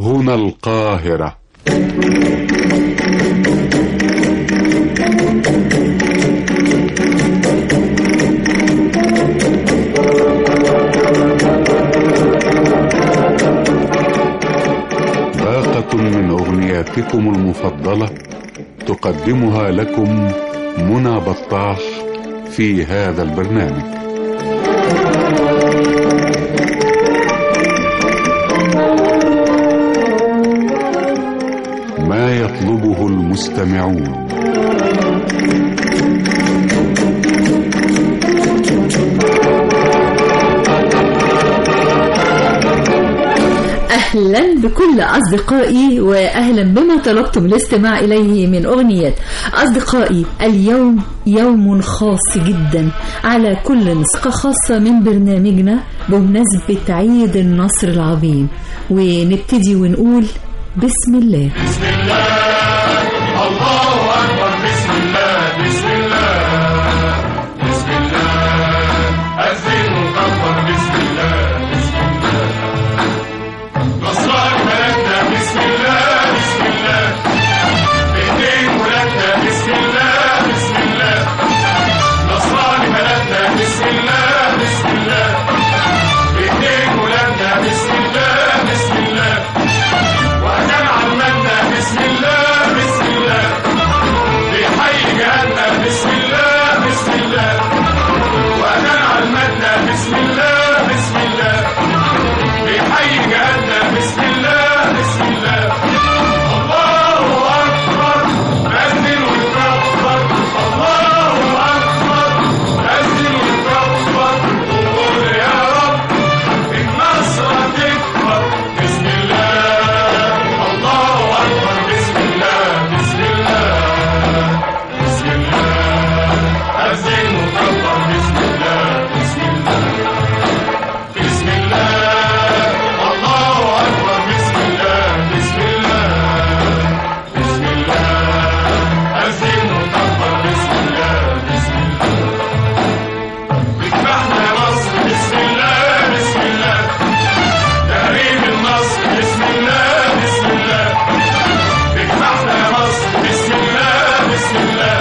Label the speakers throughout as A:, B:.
A: هنا القاهرة باقة من أغنياتكم المفضلة تقدمها لكم منى بطاح في هذا البرنامج ما يطلبه المستمعون
B: أهلا بكل أصدقائي وأهلا بما طلبتم الاستماع إليه من أغنية أصدقائي اليوم يوم خاص جدا على كل نسخة خاصة من برنامجنا بمناسبة عيد النصر العظيم ونبتدي ونقول بسم الله
C: بسم الله الله أكبر بسم الله بسم الله بسم الله أذن وكبر بسم الله بسم الله نصرك ملكنا بسم الله بسم الله بإيدين ولادنا بسم الله بسم الله نصرك ملكنا بسم الله بسم الله بإيدين ولادنا بسم الله بسم الله وأدام عملنا بسم الله بسم الله بحي جهنم بسم الله بسم الله وأدام عملنا بسم الله بسم الله بحي جهنم بسم الله بسم الله الله أكبر أذن وكبر الله أكبر أذن وكبر وقول يا رب النصر تكبر بسم الله الله أكبر بسم الله بسم الله بسم الله أذن وكبر بسم الله بسم الله بسم الله الله أكبر بسم الله بسم الله بسم الله أذن وكبر بسم الله بسم الله بجمعنا يا مصر بسم الله بسم الله تهريب النصر بسم الله بسم الله بجمعنا يا مصر بسم الله بسم الله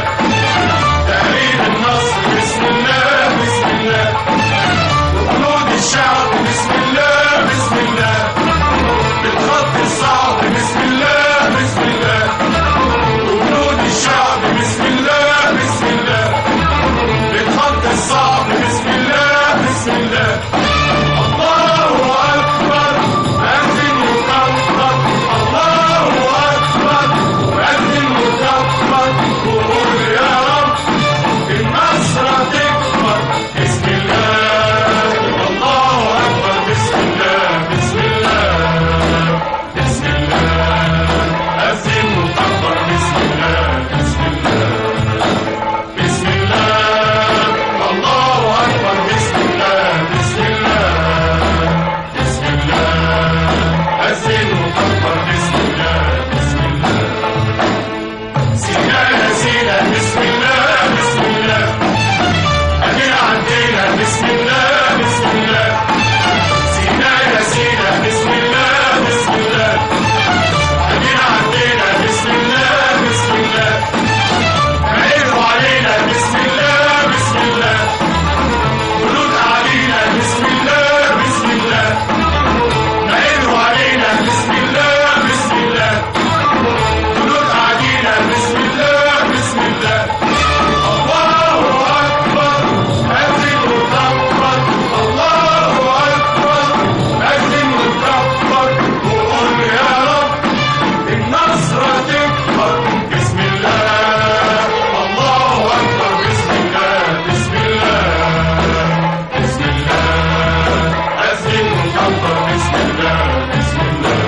C: تهريب النصر بسم الله بسم الله وجنود الشعب بسم الله بسم الله بالخط الصعب بسم الله بسم الله وجنود الشعب بسم الله بسم الله بالخط الصعب بسم الله بسم الله الله أكبر أذن وكبر الله أكبر أذن وكبر وقول يا رب النصر تكبر بسم الله الله أكبر بسم الله بسم الله بسم الله أذن وكبر بسم الله بسم الله بسم الله الله أكبر بسم الله بسم الله بسم الله أذن وكبر بسم الله بسم الله سينا يا سينا بسم الله بسم الله أدينا عدينا بسم الله بسم الله سينا يا سينا بسم الله بسم الله أدينا عدينا بسم الله بسم الله عينوا علينا بسم الله بسم الله ولود علينا بسم الله بسم الله عينوا علينا بسم الله بسم الله ولود علينا بسم الله بسم الله الله أكبر أذن وكبر الله أكبر أذن وكبر وقول يا رب النصر تكبر بسم الله الله أكبر بسم الله بسم الله بسم الله أذن وكبر بسم الله بسم الله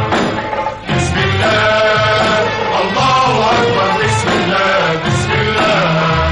C: بسم الله الله أكبر بسم الله بسم الله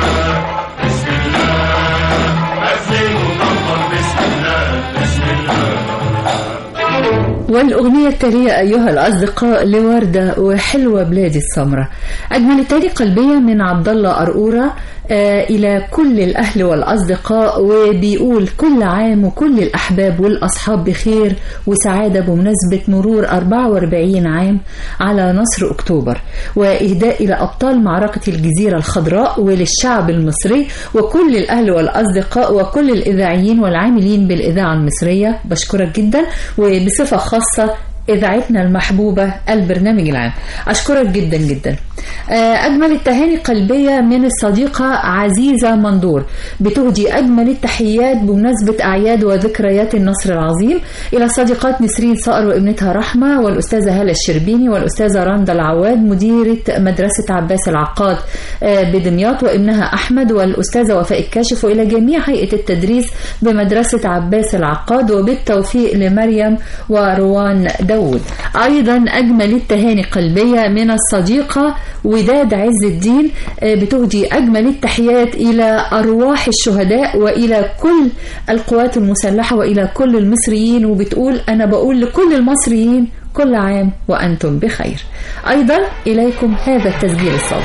C: بسم الله أذن وكبر بسم الله بسم الله
B: والأغنية التالية أيها الأصدقاء لوردة وحلوة بلادي السمرة أجملتني قلبية من عبد الله أرقورة آه، إلى كل الأهل والأصدقاء وبيقول كل عام وكل الأحباب والأصحاب بخير وسعادة بمناسبة مرور 44 عام على نصر أكتوبر وإهداء إلى أبطال معركة الجزيرة الخضراء وللشعب المصري وكل الأهل والأصدقاء وكل الإذاعيين والعاملين بالإذاعة المصرية بشكرك جدا وبصفة خاصة إذاعتنا المحبوبة البرنامج العام أشكرك جدا جدا آه، أجمل التهاني قلبية من الصديقة عزيزة مندور بتهدي أجمل التحيات بمناسبة أعياد وذكريات النصر العظيم إلى صديقات نسرين صقر وابنتها رحمة والأستاذة هالة الشربيني والأستاذة رندا العواد مديرة مدرسة عباس العقاد آه، بدمياط وابنها أحمد والأستاذة وفاء الكاشف وإلى جميع هيئة التدريس بمدرسة عباس العقاد وبالتوفيق لمريم وروان داود أيضا أجمل التهاني قلبية من الصديقة وداد عز الدين آه، بتهدي أجمل التحيات إلى أرواح الشهداء وإلى كل القوات المسلحة وإلى كل المصريين وبتقول أنا بقول لكل المصريين كل عام وأنتم بخير أيضا إليكم هذا التسجيل الصوتي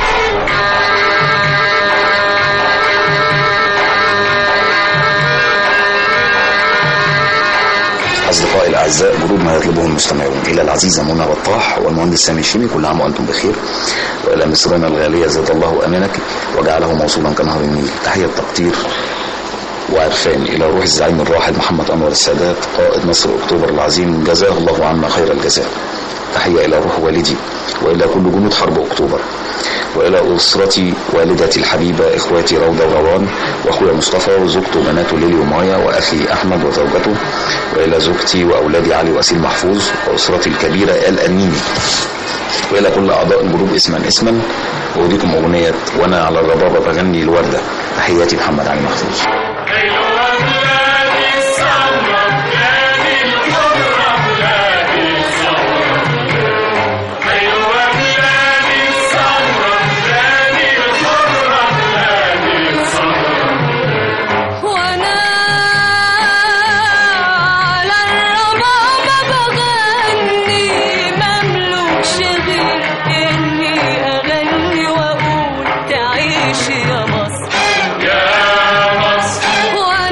D: أصدقائي الأعزاء جروب ما يطلبه المستمعون إلى العزيزة منى بطاح والمهندس سامي الشيمي كل عام وأنتم بخير وإلى مصرنا الغالية زاد الله أمانك وجعله موصولا كنهر النيل تحية تقدير وعرفان إلى روح الزعيم الراحل محمد أنور السادات قائد نصر أكتوبر العظيم جزاه الله عنا خير الجزاء تحية إلى روح والدي وإلى كل جنود حرب أكتوبر وإلى أسرتي والدتي الحبيبة إخواتي روضة وروان وأخويا مصطفى وزوجته وبناته ليلي ومايا وأخي أحمد وزوجته وإلى زوجتي وأولادي علي وأسيل محفوظ وأسرتي الكبيرة آل أنيني وإلى كل أعضاء الجروب اسما اسما أوديكم أغنية وأنا على الربابة بغني الوردة تحياتي محمد علي محفوظ
C: أيوة بلادي الثورة بلادي الحرة بلادي الثورة أيوة بلادي الثورة بلادي الحرة بلادي الثورة
E: وانا على الربابة بغني مملوكش غير اني اغني واقول تعيش يا مصر
C: يا مصر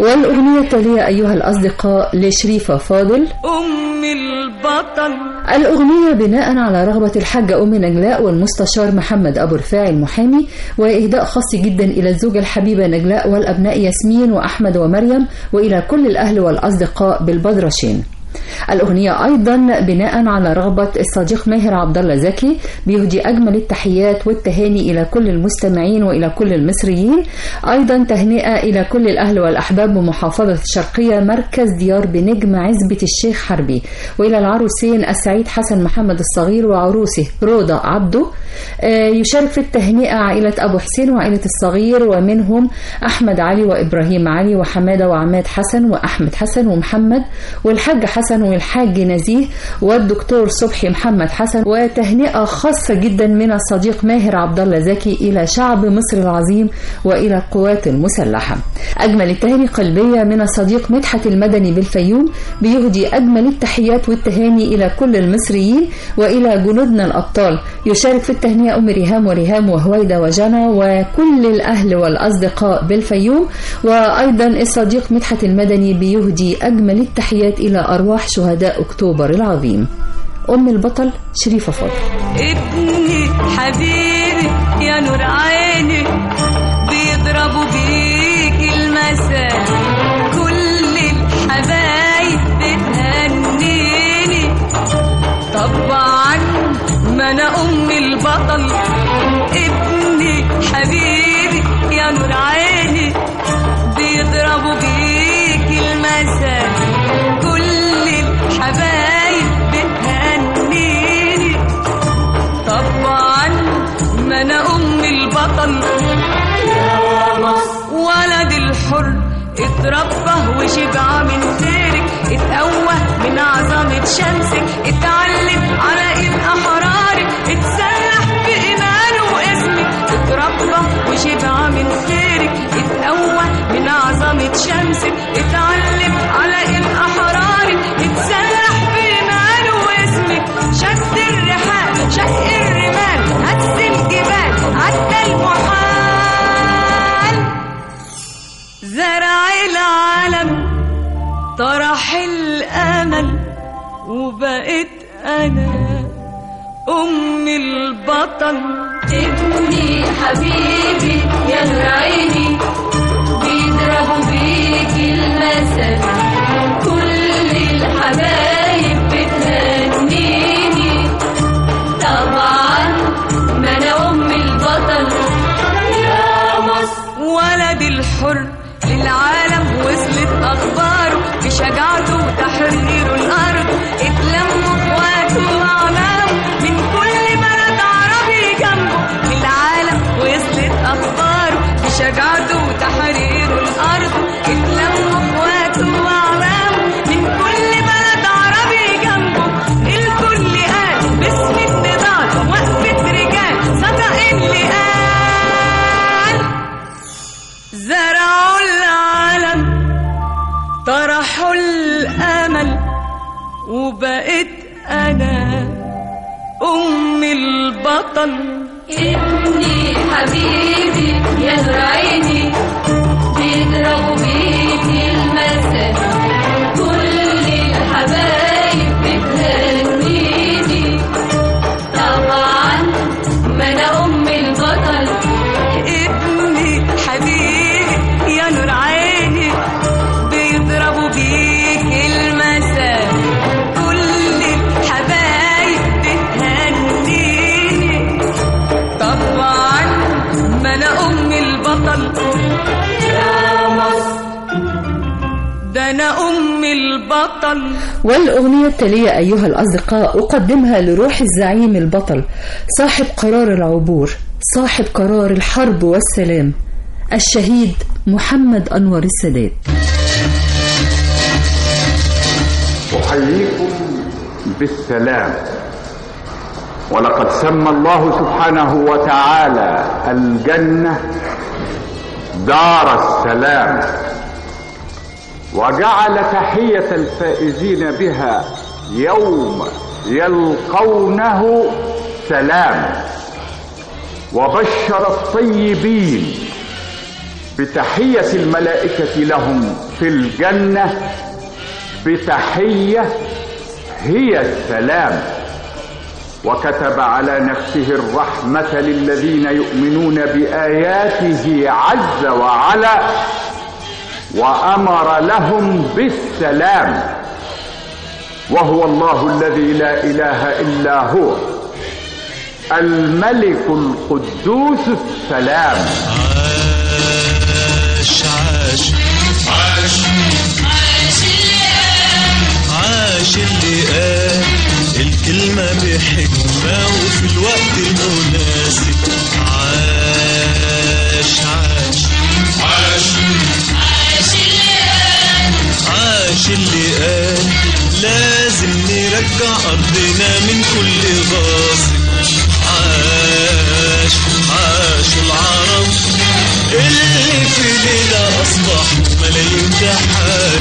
B: والأغنية التالية أيها الأصدقاء لشريفة فاضل
E: أم البطل
B: الأغنية بناء على رغبة الحاجة أم نجلاء والمستشار محمد أبو رفاعي المحامي وإهداء خاص جدا إلى الزوجة الحبيبة نجلاء والأبناء ياسمين وأحمد ومريم وإلى كل الأهل والأصدقاء بالبدرشين الأغنية أيضا بناء على رغبة الصديق ماهر عبد الله زكي بيهدي أجمل التحيات والتهاني إلى كل المستمعين وإلى كل المصريين أيضا تهنئة إلى كل الأهل والأحباب بمحافظة الشرقية مركز ديار بنجم عزبة الشيخ حربي وإلى العروسين السعيد حسن محمد الصغير وعروسه روضة عبده آه، يشارك في التهنئة عائلة أبو حسين وعائلة الصغير ومنهم أحمد علي وإبراهيم علي وحمادة وعماد حسن وأحمد حسن ومحمد والحاج حسن والحاج نزيه والدكتور صبحي محمد حسن وتهنئة خاصة جدا من الصديق ماهر عبد الله زكي إلى شعب مصر العظيم وإلى القوات المسلحة أجمل التهاني قلبية من الصديق مدحت المدني بالفيوم بيهدي أجمل التحيات والتهاني إلى كل المصريين وإلى جنودنا الأبطال يشارك في التهنئة أم ريهام وريهام وهويدة وجنى وكل الأهل والأصدقاء بالفيوم وأيضا الصديق مدحت المدني بيهدي أجمل التحيات إلى أرواح شهداء أكتوبر العظيم أم البطل شريفة فاضل
E: ابني حبيبي يا نور عيني بيضربوا بيك المثل كل الحبايب بتهنيني طبعا ما انا ام البطل ابني حبيبي يا نور عيني بيضربوا بيك المثل كل الحبايب بتهنيني طبعا ما انا ام البطل ولد الحر اتربى وشبع من خيرك اتقوى من عظمة شمسك اتعلم على ايد احرارك اتسلح بإيمانه واسمك اتربى وشبع من خيرك اتقوى من عظمة شمسك اتعلم على ايد احرارك اتسلح بإيمانه واسمك شد الرحال شق الرمال هز الجبال عدى المحال زرع العالم طرح الامل وبقيت انا ام البطل
F: ابني حبيبي يا نور عيني بيضربوا بيك المثل كل الحبايب بتهنيني طبعا ما انا ام البطل يا مصر
E: ولد الحر للعالم وصلت اخباره بشجاعته وتحرير الارض اتلموا اخواته واعلامه من كل بلد عربي جنبه للعالم وصلت اخباره بشجاعته وتحرير الارض اتلموا اخواته واعلامه من كل بلد عربي جنبه الكل قال باسم النضال وقفة رجال صدق اللي قال زرعوا العالم طرحوا الامل وبقيت انا ام البطل
F: ابني حبيبي يا نور عيني بيضربوا بيك المثل كل الحبايب بتهنيني طبعا ما انا ام البطل
E: ابني حبيبي يا نور عيني بيضربوا بيك المثل كل الحبايب بتهنيني طبعا ما انا ام البطل
F: يا مصر
E: ده انا ام البطل
B: والأغنية التالية أيها الأصدقاء أقدمها لروح الزعيم البطل صاحب قرار العبور صاحب قرار الحرب والسلام الشهيد محمد أنور السادات
G: أحييكم بالسلام ولقد سمى الله سبحانه وتعالى الجنة دار السلام وجعل تحية الفائزين بها يوم يلقونه سلام وبشر الطيبين بتحية الملائكة لهم في الجنة بتحية هي السلام وكتب على نفسه الرحمة للذين يؤمنون بآياته عز وعلا وأمر لهم بالسلام وهو الله الذي لا إله إلا هو الملك القدوس السلام
C: عاش عاش عاش عاش اللي قال الكلمة بحكمة وفي الوقت المناسب عاش عاش عاش عاش اللي قال لازم نرجع أرضنا من كل غاصب عاش عاش العرب اللي في ليلة أصبحوا ملايين جحال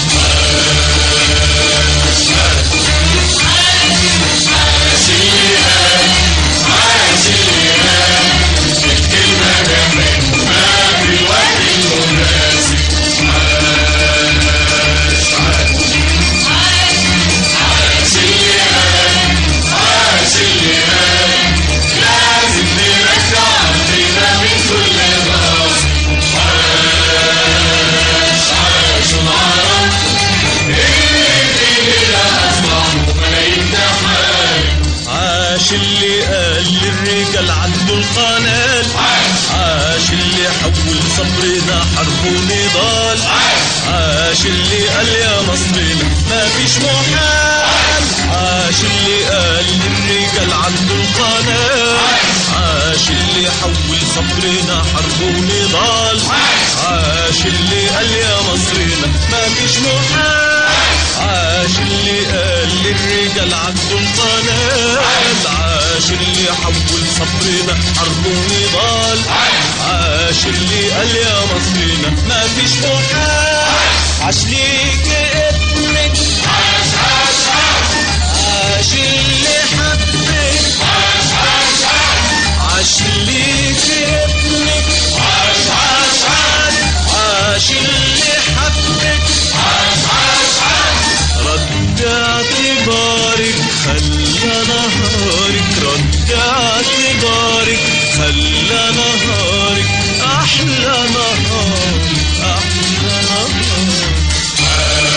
C: عاش اللي قال للرجال عدوا القنال عاش اللي حول صبرنا حرب ونضال عاش اللي قال يا مصرنا ما فيش محال عاش اللي قال للرجال عدوا القنال عاش اللي حول صبرنا حرب ونضال عاش اللي قال يا مصرنا ما فيش محال عاش اللي قال للرجال عدوا القنال عاش اللي حول صبرنا حرب ونضال عاش اللي قال يا مصرنا ما فيش محال عاش ليك ابنك عاش عاش عاش اللي حبك عاش عاش عاش ليك ابنك عاش عاش عاش عاش اللي حبك عاش عاش عاش رد اعتبارك خلى نهارك رد اعتبارك خلى نهارك احلى نهار احلى نهار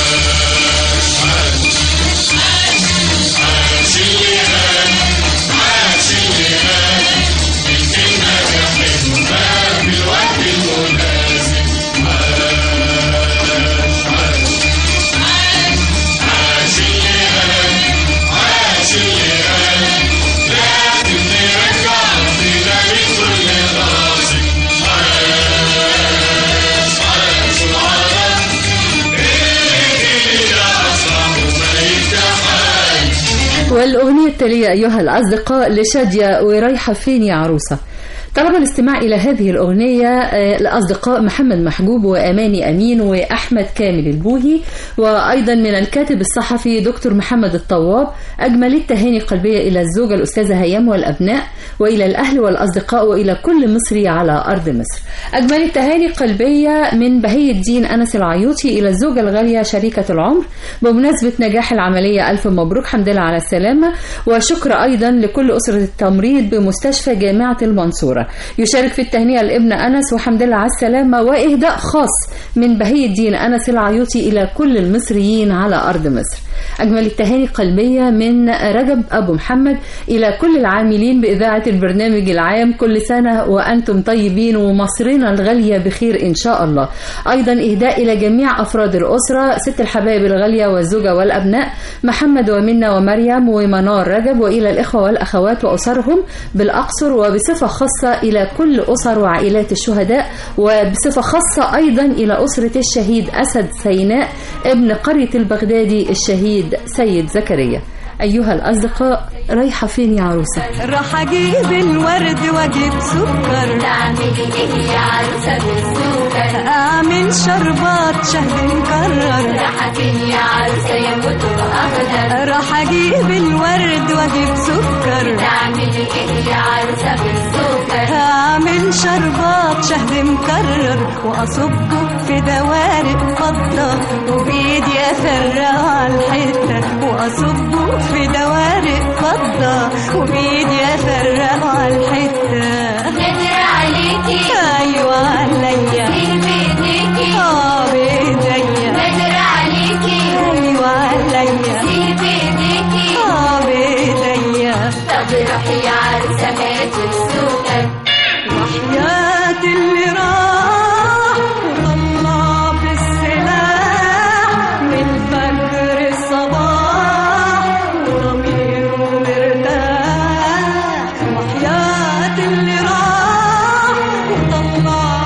B: والأغنية التالية أيها الأصدقاء لشادية ورايحة فين يا عروسة طلب الاستماع إلى هذه الأغنية آه، الأصدقاء محمد محجوب وأماني أمين وأحمد كامل البوهي وأيضا من الكاتب الصحفي دكتور محمد الطواب أجمل التهاني قلبية إلى الزوجة الأستاذة هيام والأبناء وإلى الأهل والأصدقاء وإلى كل مصري على أرض مصر أجمل التهاني قلبية من بهي الدين أنس العيوطي إلى الزوجة الغالية شريكة العمر بمناسبة نجاح العملية ألف مبروك حمد لله على السلامة وشكر أيضا لكل أسرة التمريض بمستشفى جامعة المنصورة يشارك في التهنئة الابن أنس وحمد لله على السلامة وإهداء خاص من بهي الدين أنس العيوطي إلى كل المصريين على أرض مصر أجمل التهاني قلبية من رجب أبو محمد إلى كل العاملين بإذاعة البرنامج العام كل سنة وأنتم طيبين ومصرنا الغالية بخير إن شاء الله أيضا إهداء إلى جميع أفراد الأسرة ست الحبايب الغالية والزوجة والأبناء محمد ومنى ومريم ومنار رجب وإلى الإخوة والأخوات وأسرهم بالأقصر وبصفة خاصة إلى كل أسر وعائلات الشهداء وبصفة خاصة أيضا إلى أسرة الشهيد أسد سيناء ابن قرية البغدادي الشهيد سيد زكريا أيها الأصدقاء رايحة فين يا عروسة؟
E: راح اجيب الورد واجيب سكر
F: تعملي ايه يا عروسة بالسكر
E: اعمل شربات شهد مكرر
F: راح فين يا عروسة يا كتب اخضر
E: راح اجيب الورد واجيب سكر
F: تعملي ايه يا عروسة بالسكر
E: اعمل من شربات شهد مكرر واصبه في دوارق فضة وبايدي افرقه على الحتة واصبه في دوارق فضة وبايدي افرقه على الحتة
F: نادر عليكي
E: ايوه عليا
F: سير بايديكي
E: اه بايديا
F: نادر عليكي
E: ايوه عليا
F: سير بايديكي
E: اه بايديا
F: طب روحي يا عروسة هاتي السكر
E: وحياة اللي راح وطلع بالسلاح من فجر الصباح وضميره مرتاح وحياة اللي راح وطلع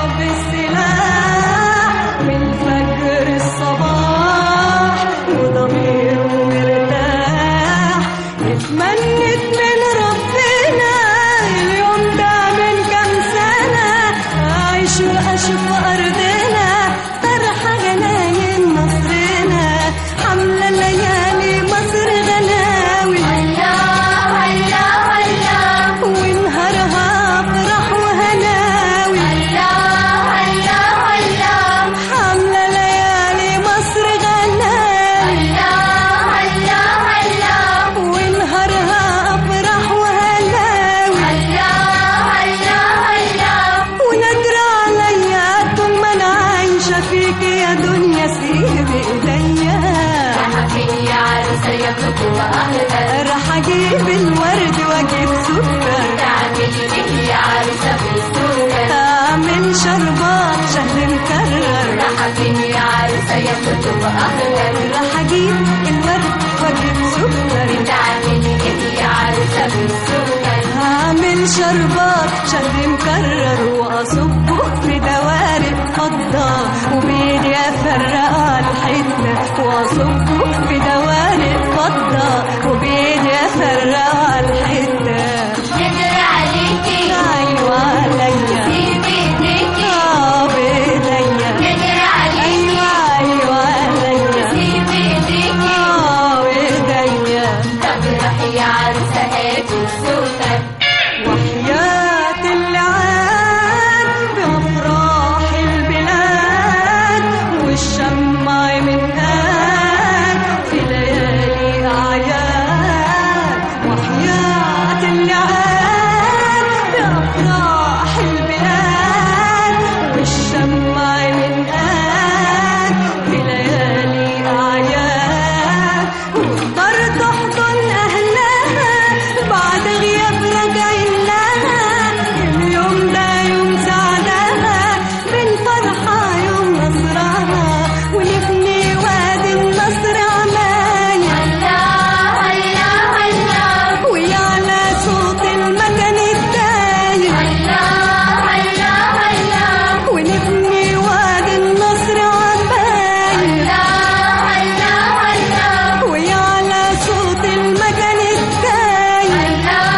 E: بالسلاح من فجر الصباح وضميره مرتاح اتمنت من ربنا اليوم ده من كام سنة أعيش وأشوف أرضنا طرحة جناين مصرنا حملة ليالي مصر غلاوي
F: الله الله الله
E: ونهارها أفراح وهناوي
F: الله الله الله
E: حملة ليالي مصر غلاوي
F: الله الله الله
E: ونهارها أفراح وهناوي
F: الله الله الله
E: ونادر عليا طول ما انا عايشه فيك يا دنيا سيب ايديا
F: حبيبي يا عروسة يا خطوة أهدى
E: راح اجيب الورد واجيب سكر
F: تعملي إيه يا عروسة بالسكر
E: اعمل شربات شهد مكرر
F: حبيبي يا عروسة يا خطوة أهدى
E: راح اجيب الورد واجيب سكر
F: تعملي إيه يا عروسة بالسكر
E: هعمل شربات شهد مكرر واصبه في دوارق فضة وبايدي افرقها على الحتة واصبه في دوارق فضة وبايدي افرقها على الحتة
F: نادر عليكي
E: ايوه عليا
F: سير بايديكي
E: اه بايديا
F: نادر عليكي
E: ايوه ايوه عليا
F: سير بايديكي
E: اه بايديا
F: طب روحي يا عروسة هاتي السكر
E: وحياة اللعان بأفراح البلاد والشمع من هان في ليالي أعياد وحياة اللعان بأفراح البلاد والشمع من هان في ليالي أعياد واختار تحضن أهلها بعد غياب راجعين لها اليوم ده يوم سعدها بالفرحة يوم نصرها ونبني وادي النصر عمايا
F: الله الله الله
E: ويعلى صوت المكان الداير
F: الله الله الله
E: ونبني وادي النصر عمايا
F: الله الله
E: ويعلى صوت المكان الداير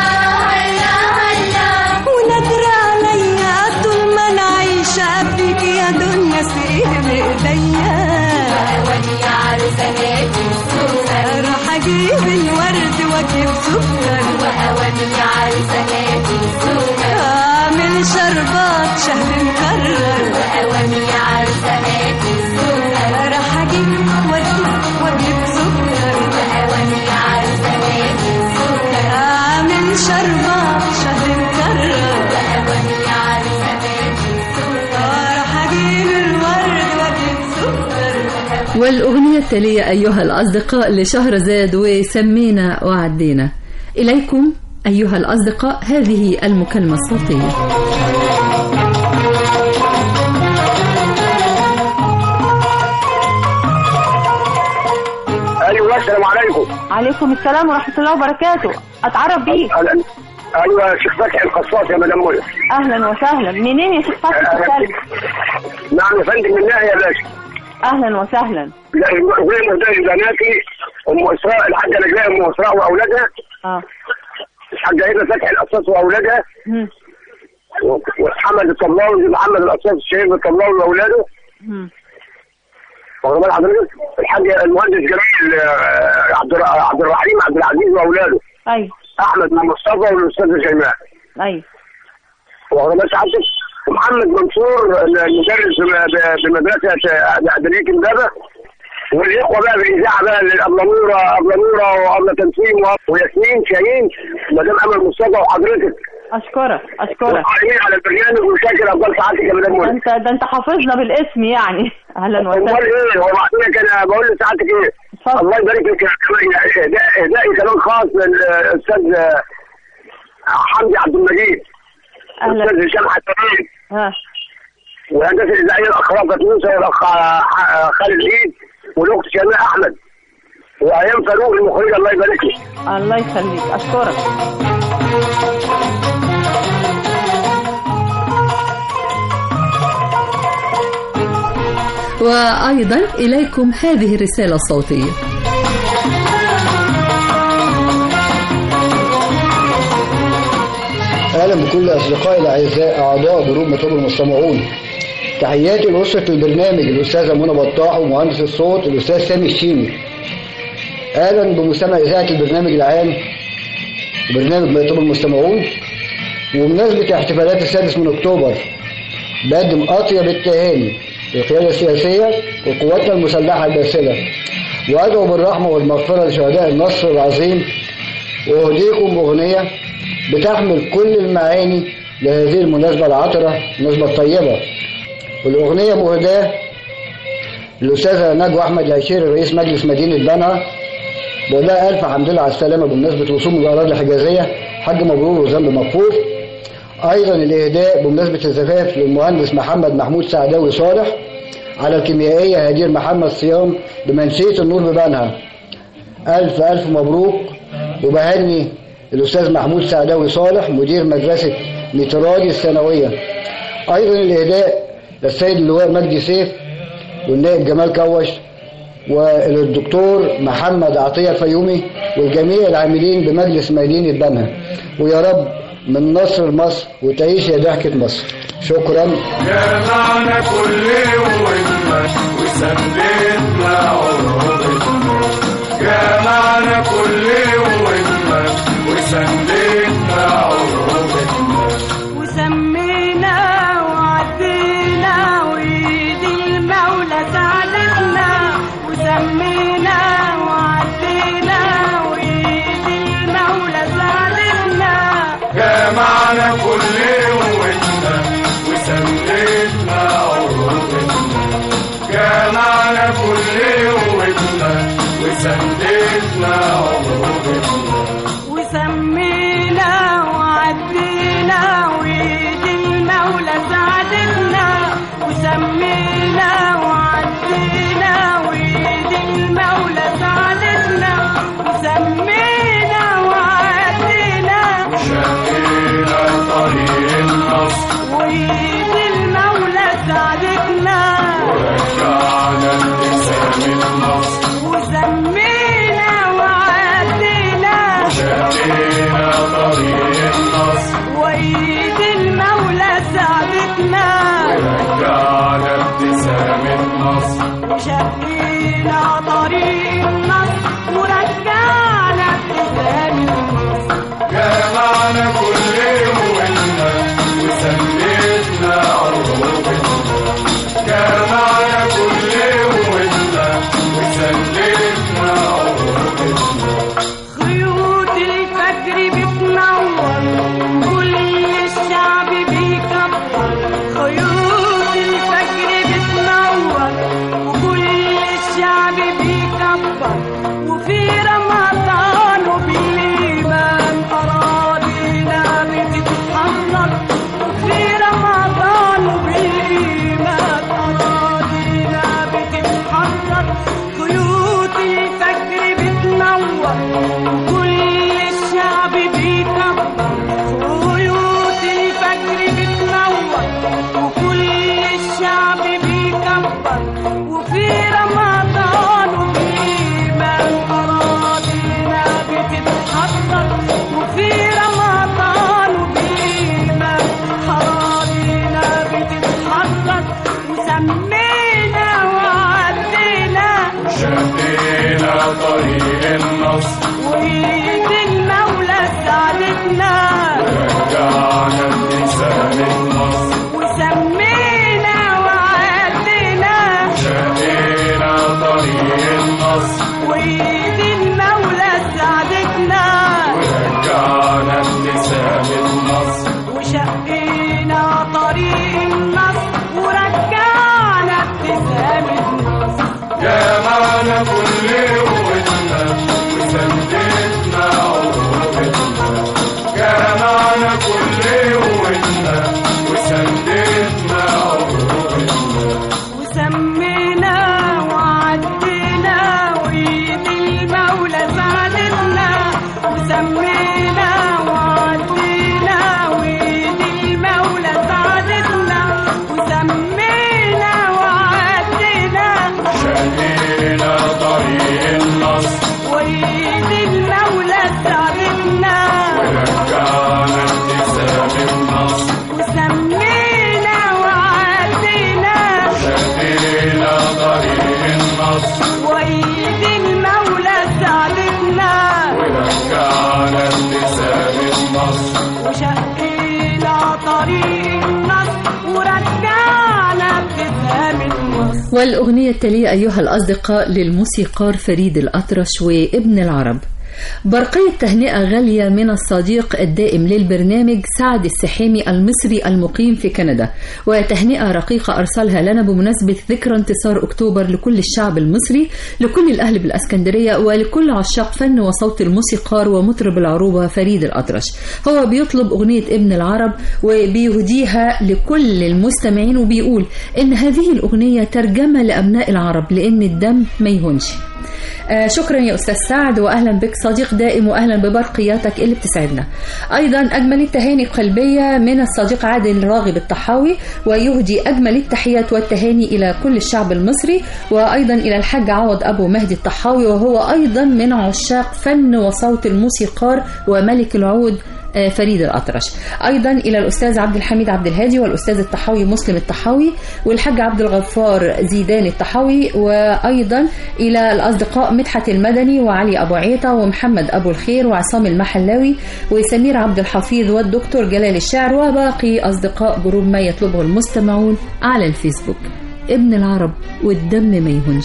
E: ونادر عليا طول ما انا عايشه فيك يا دنيا سيب ايديا
F: ودي يا عروسة هاتي السكر
E: راح اجيب الورد واجيب سكر
F: وأودي يا عروسة هاتي السكر
E: اعمل شربات شهد مكرر
F: وأودي يا عروسة هاتي السكر
E: راح اجيب واجيب واجيب سكر
F: وأودي يا عروسة هاتي السكر
E: اعمل شربات شهد مكرر
F: وأودي يا عروسة هاتي السكر
E: راح اجيب الورد واجيب سكر
B: والأغنية التالية أيها الأصدقاء لشهرزاد وسمينا وعدينا إليكم أيها الأصدقاء هذه المكالمة الصوتية
G: ايوه السلام عليكم
H: عليكم السلام ورحمة الله وبركاته أتعرف بيك
G: أهلا. ايوه يا شيخ فتحي القصاص يا مدام منى
H: أهلا وسهلا منين يا شيخ فتحي
G: أهلا.
H: تسأل
G: نعم يا فندم من ناحيه يا باشا
H: أهلا وسهلا
G: الاغنيه مهداه لبناتي ام اسراء الحاجه نجلاء ام اسراء واولادها
H: اه
G: الحاجه هبه فتحي القصاص واولادها
H: مم.
G: ومحمد الطبلاوي محمد القصاص الشهير الطبلاوي واولاده
H: مم.
G: واخد بال حضرتك الحاج المهندس جميل آه، عبد الر- عبد الرحيم عبد العزيز واولاده
H: أيوة
G: احمد بن مصطفى والاستاذ شيماء
H: أيوة
I: واخد بال سعادتك ومحمد منصور المدرس بم- بمدرسه اعداديه امبابه والاخوه بقى بالاذاعه بقى الابله نوره ابله نوره وابله تنسيم وياسمين شاهين مدام امل مصطفى وحضرتك
H: اشكرك اشكرك
I: والقائمين على البرنامج وشاكر افضل سعادتك يا مدام منى
H: انت ده انت حافظنا بالاسم يعني اهلا
I: امال
H: وسهلا
I: ايه هو بعدين انا بقول لسعادتك ايه الله يبارك لك يا كمان يعني إهداء- اهدائي كمان خاص للاستاذ آه، حمدي عبد المجيد
H: أهلا.
I: الاستاذ هشام حسنين
H: ها
I: والهندسه الاذاعيه الاخ رافت موسى والاخ آه، آه، خالد عيد والاخت شيماء احمد وايام فاروق المخرجه الله يبارك لك
H: الله يخليك اشكرك
B: وأيضا إليكم هذه الرسالة الصوتية
J: اهلا بكل اصدقائي الاعزاء اعضاء جروب مطلوب المستمعون تحياتي لاسره البرنامج الاستاذه منى بطاح ومهندس الصوت الاستاذ سامي الشيمي اهلا بمستمع اذاعه البرنامج العام برنامج مطلوب المستمعون وبمناسبه احتفالات السادس من اكتوبر بقدم اطيب التهاني للقياده السياسيه وقواتنا المسلحه الباسله وادعو بالرحمه والمغفره لشهداء النصر العظيم واهديكم اغنيه بتحمل كل المعاني لهذه المناسبة العطرة المناسبة الطيبة والأغنية مهداة للأستاذة نجوى أحمد العشيري رئيس مجلس مدينة بنها بقول لها ألف حمد لله على السلامة بمناسبة وصول من الأراضي الحجازية حج مبرور وذنب مغفور أيضا الإهداء بمناسبة الزفاف للمهندس محمد محمود سعداوي صالح على الكيميائية هدير محمد صيام بمنشية النور ببنها ألف ألف مبروك وبهني الأستاذ محمود سعداوي صالح مدير مدرسة ميتراجي الثانوية أيضا الإهداء للسيد اللواء مجدي سيف والنائب جمال كوش وللدكتور محمد عطية الفيومي والجميع العاملين بمجلس مدينة بنها ويا رب من نصر مصر وتعيش يا ضحكة مصر شكرا
C: جمعنا كل قوتنا وثبتنا عروضنا جمعنا كل قوتنا وثبتنا عروضنا
E: وسمينا وعدينا وإيد المولى ساعدتنا وسمينا وعدينا وإيد المولى ساعدتنا
C: جمعنا كل قوتنا وثبتنا عروضنا جمعنا كل قوتنا وثبتنا عروضنا
E: وسمينا وعدينا وإيد المولى ساعدتنا وسمينا وعدينا وإيد المولى ساعدتنا وسمينا وعدينا
C: شقينا طريق النصر
E: وإيد المولى ساعدتنا
C: ورجعنا ابتسام النصر
E: وسمينا وعدينا
C: شقينا طريق النصر
E: وإيد المولى ساعدتنا
C: ورجعنا ابتسام النصر
E: وشقينا طريق النصر ورجعنا ابتسام النصر
C: جمعنا كل قوتنا وثبتنا
B: والأغنية التالية أيها الأصدقاء للموسيقار فريد الأطرش وابن العرب برقية تهنئة غالية من الصديق الدائم للبرنامج سعد السحيمي المصري المقيم في كندا وتهنئة رقيقة أرسلها لنا بمناسبة ذكرى انتصار أكتوبر لكل الشعب المصري لكل الأهل بالأسكندرية ولكل عشاق فن وصوت الموسيقار ومطرب العروبة فريد الأطرش هو بيطلب أغنية ابن العرب وبيهديها لكل المستمعين وبيقول إن هذه الأغنية ترجمة لأبناء العرب لأن الدم ما يهونش آه شكرا يا أستاذ سعد وأهلا بك صديق دائم وأهلا ببرقياتك اللي بتسعدنا أيضا أجمل التهاني القلبية من الصديق عادل راغب الطحاوي ويهدي أجمل التحيات والتهاني إلى كل الشعب المصري وأيضا إلى الحاج عوض أبو مهدي الطحاوي وهو أيضا من عشاق فن وصوت الموسيقار وملك العود آه، فريد الأطرش أيضا إلى الأستاذ عبد الحميد عبد الهادي والأستاذ الطحاوي مسلم الطحاوي والحاج عبد الغفار زيدان الطحاوي وأيضا إلى الأصدقاء مدحت المدني وعلي أبو عيطة ومحمد أبو الخير وعصام المحلاوي وسمير عبد الحفيظ والدكتور جلال الشاعر وباقي أصدقاء جروب ما يطلبه المستمعون على الفيسبوك ابن العرب والدم ما يهونش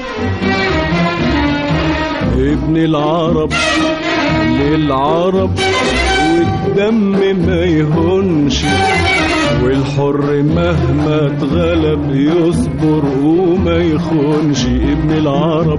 K: ابن العرب للعرب والدم ما يهونش والحر مهما اتغلب يصبر وما يخونش ابن العرب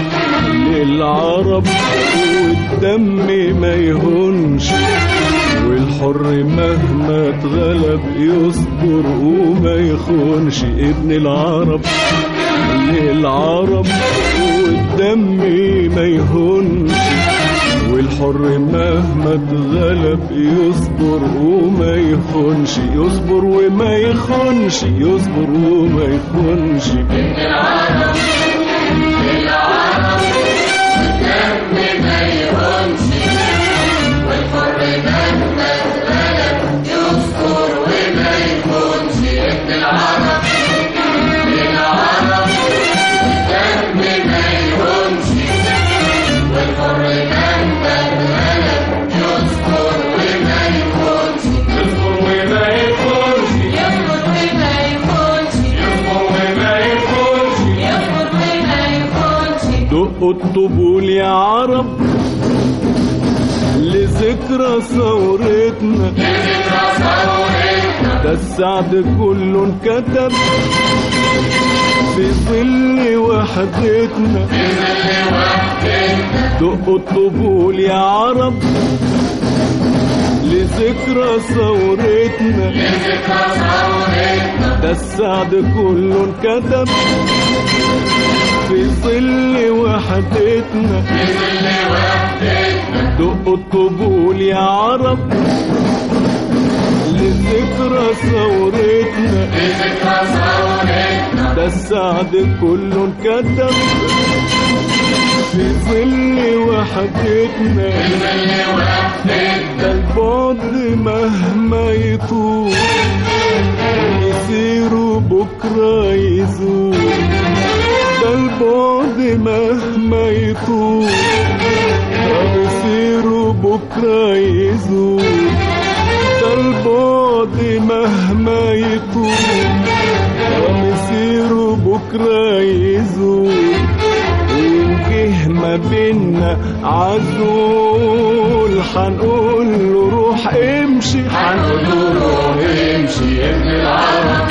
K: للعرب والدم ما يهونش والحر مهما اتغلب يصبر وما يخونش ابن العرب للعرب والدم ما يهونش والحر مهما اتغلب يصبر وما يخونش يصبر وما يخونش يصبر وما يخونش
C: العرب العرب الدم ما يهونش والحر مهما اتغلب يصبر وما يخونش ابن العرب العرب الدم ما يهونش والحر مهما اتغلب يصبر وما يخونش يصبر وما يخونش يصبر وما يخونش يصبر وما يخونش يصبر وما يخونش
K: دقوا الطبول يا عرب لذكرى ثورتنا
C: لذكرى ثورتنا
K: ده السعد كله انكتب في ظل وحدتنا
C: في ظل وحدتنا
K: دقوا الطبول يا عرب لذكرى ثورتنا
C: لذكرى ثورتنا
K: ده السعد كله انكتب في ظل وحدتنا
C: في ظل وحدتنا
K: دقوا الطبول يا عرب لذكرى ثورتنا
C: لذكرى ثورتنا
K: ده السعد كله انكتب في ظل وحدتنا
C: في ظل وحدتنا
K: ده البعد مهما يطول يسير بكرة يزول ده البعد مهما يطول يسير بكرة يزول ده البعد مهما يطول يسير بكرة يزول وجه ما بينا عزول حنقول له روح امشي
C: هنقول له روح امشي ابن العرب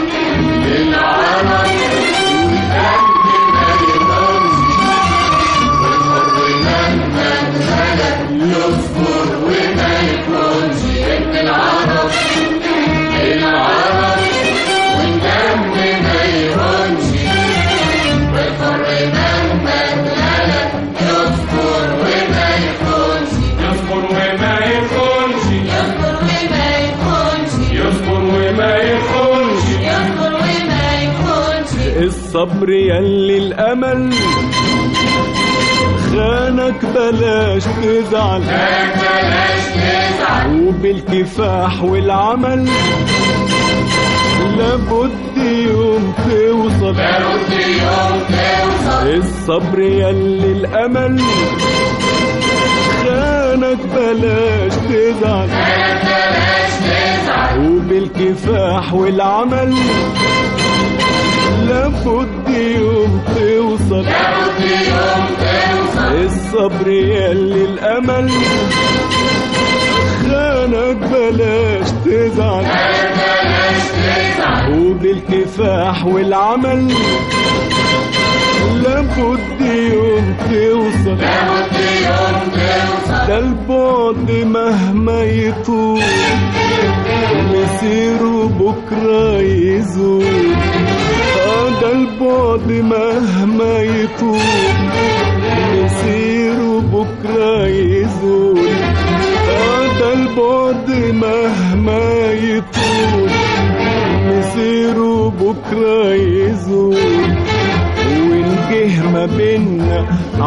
C: للعرب والدم ما يهونش والحر مهما اتغلب يصبر وما يكونش ابن العرب للعرب والدم ما يهونش والحر مهما اتغلب يصبر وما يكونش يصبر وما يكونش يصبر وما يكونش يصبر وما يكونش يصبر وما يكونش
K: الصبر يلي الامل خانك بلاش تزعل
C: بلاش تزعل
K: وبالكفاح والعمل لابد يوم توصل
C: لابد يوم توصل
K: الصبر يلي الامل خانك بلاش تزعل
C: بلاش تزعل
K: وبالكفاح والعمل لابد يوم توصل
C: لابد يوم توصل
K: الصبر يلي الامل خانك بلاش تزعل
C: بلاش تزعل
K: وبالكفاح والعمل لابد يوم توصل
C: لابد يوم توصل
K: ده البعد مهما يطول مسيره بكرة يزول اه ده البعد مهما يطول مسيره بكرة يزول اه ده البعد مهما يطول مسيره بكرة يزول وإن جه ما بينا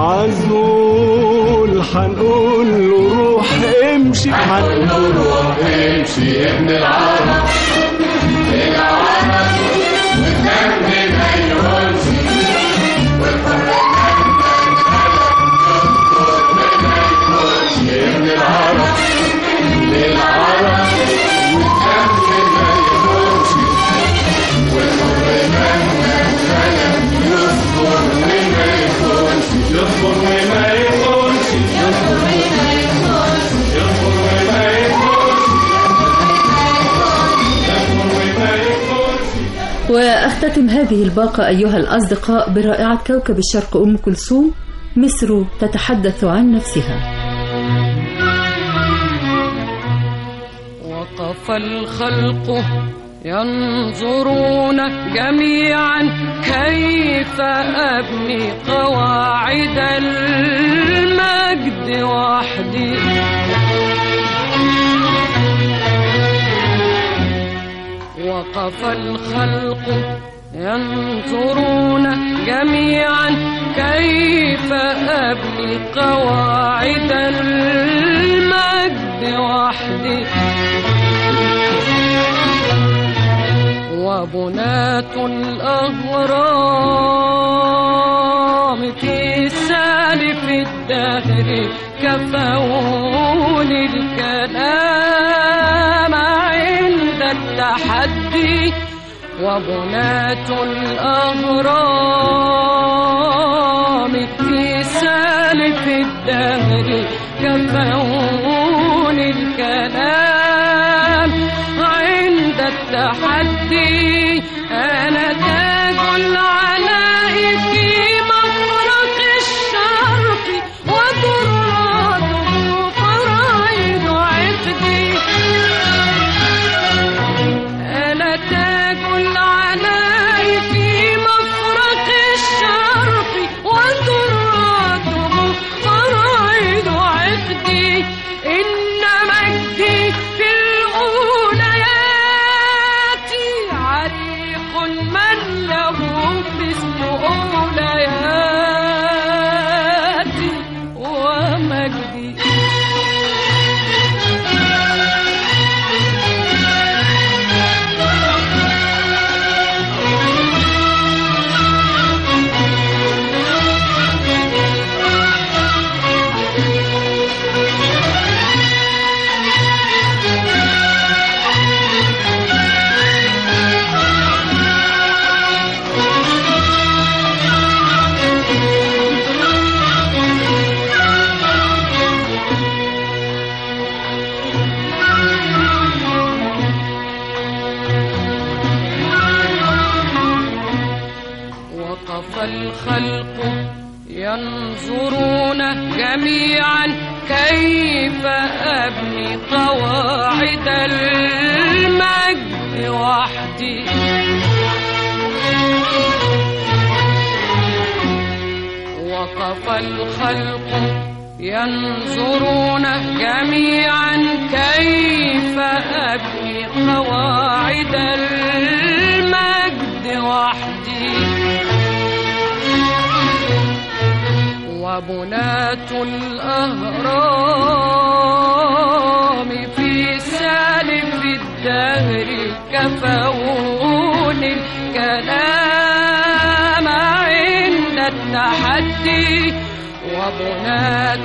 K: عزول هنقول له روح امشي
C: هنقول له روح امشي يا ابن العرب العرب والدم ما يهونش يا ابن العرب للعرب والدم ما يهونش والحر مهما خلق يصبر وما يخونش
K: يصبر وما يخونش
C: يصبر وما يخونش
K: يصبر وما يخونش يصبر وما يخونش
B: وأختتم هذه الباقة أيها الأصدقاء برائعة كوكب الشرق أم كلثوم مصر تتحدث عن نفسها
L: وقف الخلق ينظرون جميعا كيف أبني قواعد المجد وحدي وقف الخلق ينظرون جميعا كيف أبني قواعد المجد وحدي وبنات الأهرام في سالف الدهر كفون الكلام عند التحدي وبنات الأهرام في سالف الدهر كفون الكلام عند التحدي أنا تاج العلاء في مفرق الشرق وتراده فرائض عقدي أنا تاج العلاء في مفرق الشرق وتراده فرائض عقدي إن مجدي في الأوليات عريق من له مثل أولياتي ومجدي وقف الخلق ينظرون جميعا كيف أبني قواعد المجد وحدي وقف الخلق ينظرون جميعا كيف أبني قواعد المجد وحدي وبنات الأهرام في سالف الدهر كفون الكلام عند التحدي وبنات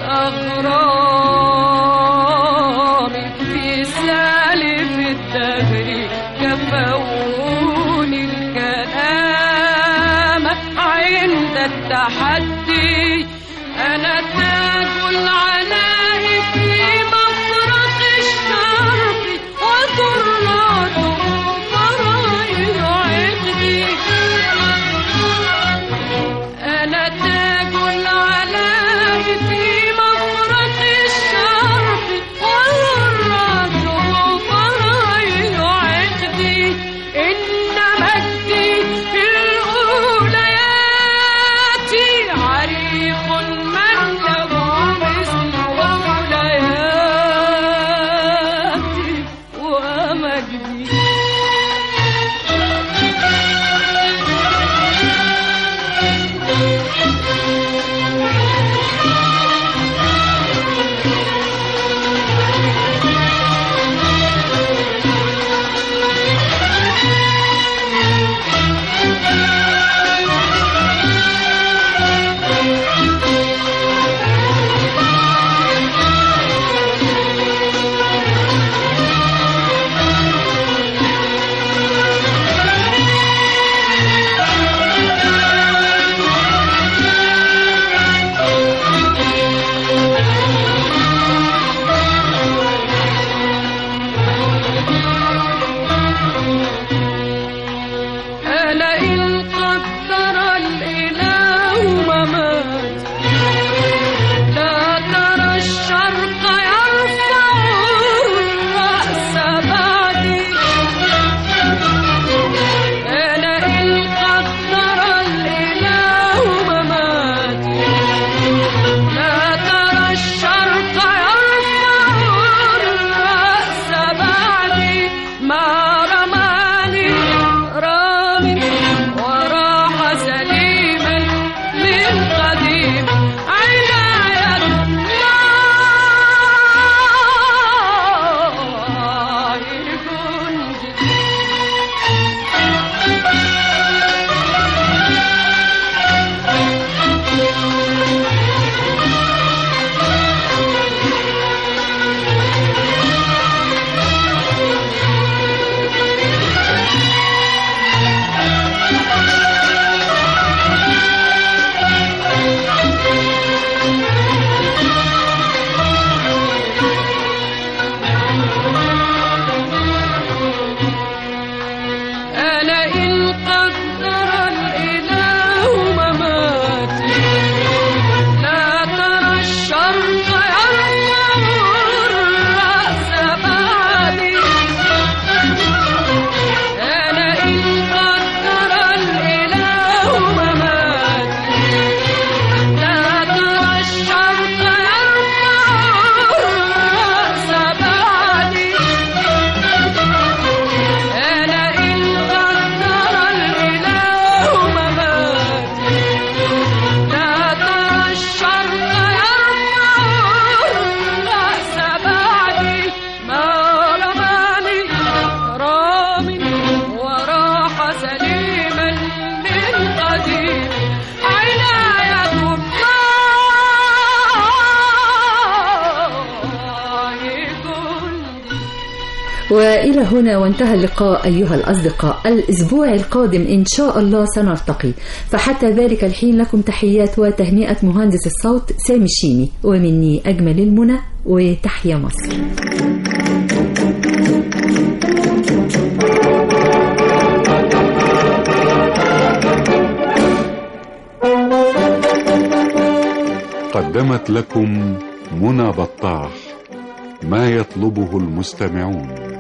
L: الأغرام في سالف الدهر كفون الكلام
B: وإلى هنا وانتهى اللقاء أيها الأصدقاء الأسبوع القادم إن شاء الله سنلتقي فحتى ذلك الحين لكم تحيات وتهنئة مهندس الصوت سامي الشيمي ومني أجمل المنى وتحيا مصر
A: قدمت لكم منى بطاح ما يطلبه المستمعون